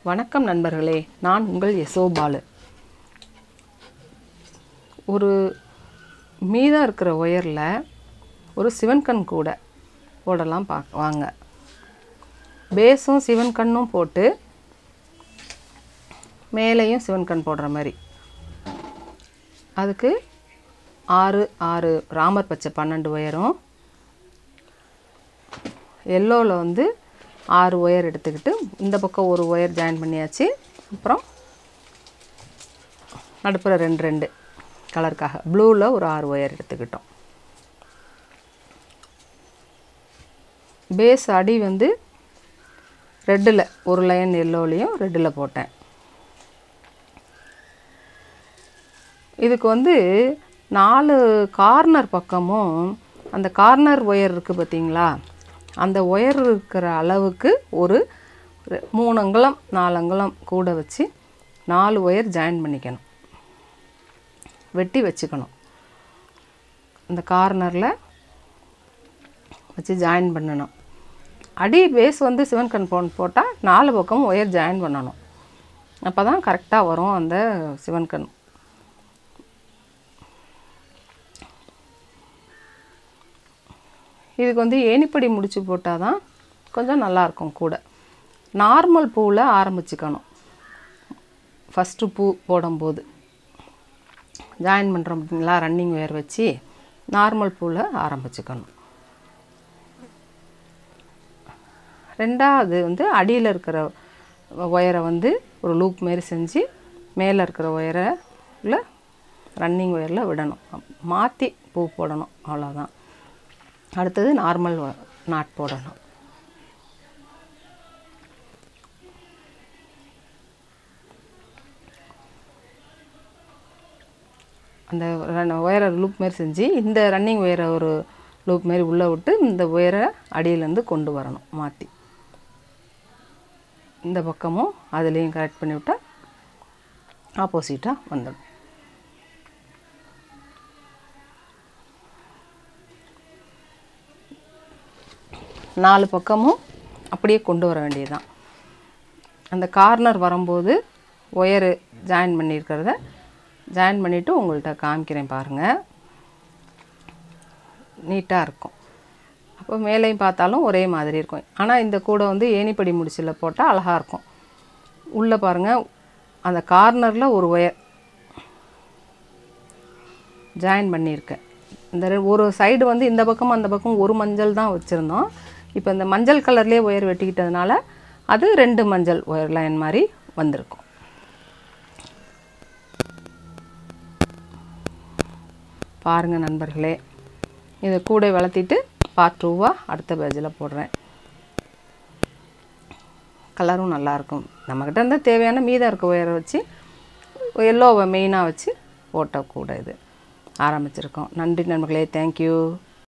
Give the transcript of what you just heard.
வணக்கம் நண்பர்களே நான் உங்கள் யசோ பாலு ஒரு மீதம் இருக்கிற ஒயரில் ஒரு சிவன் கண் கூட போடலாம் பா வாங்க பேஸும் சிவன் கண்ணும் போட்டு மேலேயும் சிவன் கண் போடுற மாதிரி அதுக்கு ஆறு ஆறு ராமர் பச்சை பன்னெண்டு ஒயரும் எல்லோவில் வந்து ஆறு ஒயர் எடுத்துக்கிட்டு இந்த பக்கம் ஒரு ஒயர் ஜாயின் பண்ணியாச்சு அப்புறம் நடுப்புற ரெண்டு ரெண்டு கலருக்காக ப்ளூவில் ஒரு ஆறு ஒயர் எடுத்துக்கிட்டோம் பேஸ் அடி வந்து ரெட்டில் ஒரு லைன் எல்லோலையும் ரெட்டில் போட்டேன் இதுக்கு வந்து நாலு கார்னர் பக்கமும் அந்த கார்னர் ஒயர் இருக்குது பார்த்தீங்களா அந்த ஒயர் இருக்கிற அளவுக்கு ஒரு ரெ- மூணு அங்குலம் நாலு அங்குலம் கூட வச்சு நாலு ஒயர் ஜாயின் பண்ணிக்கணும் வெட்டி வச்சுக்கணும் இந்த கார்னரில் வச்சு ஜாயின் பண்ணணும் அடி பேஸ் வந்து சிவன் கண் போன் போட்டால் நாலு பக்கம் ஒயர் ஜாயின் பண்ணணும் அப்போ தான் கரெக்டாக வரும் அந்த சிவன் கண் இதுக்கு வந்து ஏணிப்படி முடிச்சு போட்டால் தான் கொஞ்சம் நல்லாயிருக்கும் கூட நார்மல் பூவில் ஆரம்பிச்சுக்கணும் ஃபஸ்ட்டு பூ போடும்போது ஜாயின் பண்ணுறோம் பார்த்தீங்களா ரன்னிங் வேர் வச்சு நார்மல் பூவில் ஆரம்பிச்சுக்கணும் ரெண்டாவது வந்து அடியில் இருக்கிற ஒயரை வந்து ஒரு லூப் மாரி செஞ்சு மேலே இருக்கிற ஒயரில் ரன்னிங் ஒயரில் விடணும் மாற்றி பூ போடணும் அவ்வளோதான் அடுத்தது நார்மல் நாட் போடணும் அந்த ஒயரை லூப் மாரி செஞ்சு இந்த ரன்னிங் ஒயரை ஒரு லூப் மாரி உள்ளே விட்டு இந்த ஒயரை அடியிலேருந்து கொண்டு வரணும் மாற்றி இந்த பக்கமும் அதுலேயும் கரெக்ட் பண்ணி விட்டா ஆப்போசிட்டாக வந்துடும் நாலு பக்கமும் அப்படியே கொண்டு வர வேண்டியதுதான் அந்த கார்னர் வரும்போது ஒயரு ஜாயின் பண்ணியிருக்கிறத ஜாயின் பண்ணிவிட்டு உங்கள்கிட்ட காமிக்கிறேன் பாருங்கள் நீட்டாக இருக்கும் அப்போ மேலேயும் பார்த்தாலும் ஒரே மாதிரி இருக்கும் ஆனால் இந்த கூடை வந்து ஏணிப்படி முடிச்சில் போட்டால் அழகாக இருக்கும் உள்ளே பாருங்கள் அந்த கார்னரில் ஒரு ஒயர் ஜாயின் பண்ணியிருக்கேன் இந்த ரெ- ஒரு சைடு வந்து இந்த பக்கம் அந்த பக்கம் ஒரு மஞ்சள் தான் வச்சுருந்தோம் இப்போ இந்த மஞ்சள் கலர்லேயே ஒயர் வெட்டிக்கிட்டதுனால அது ரெண்டு மஞ்சள் ஒயர் லைன் மாதிரி வந்திருக்கும் பாருங்கள் நண்பர்களே இதை கூடை வளர்த்திட்டு பார்ட் டூவாக அடுத்த பேஜில் போடுறேன் கலரும் நல்லாயிருக்கும் நம்மக்கிட்ட இருந்தால் தேவையான மீதம் இருக்க ஒயரை வச்சு எல்லோவை மெயினாக வச்சு போட்ட கூடை இது ஆரம்பிச்சிருக்கோம் நன்றி நண்பர்களே தேங்க்யூ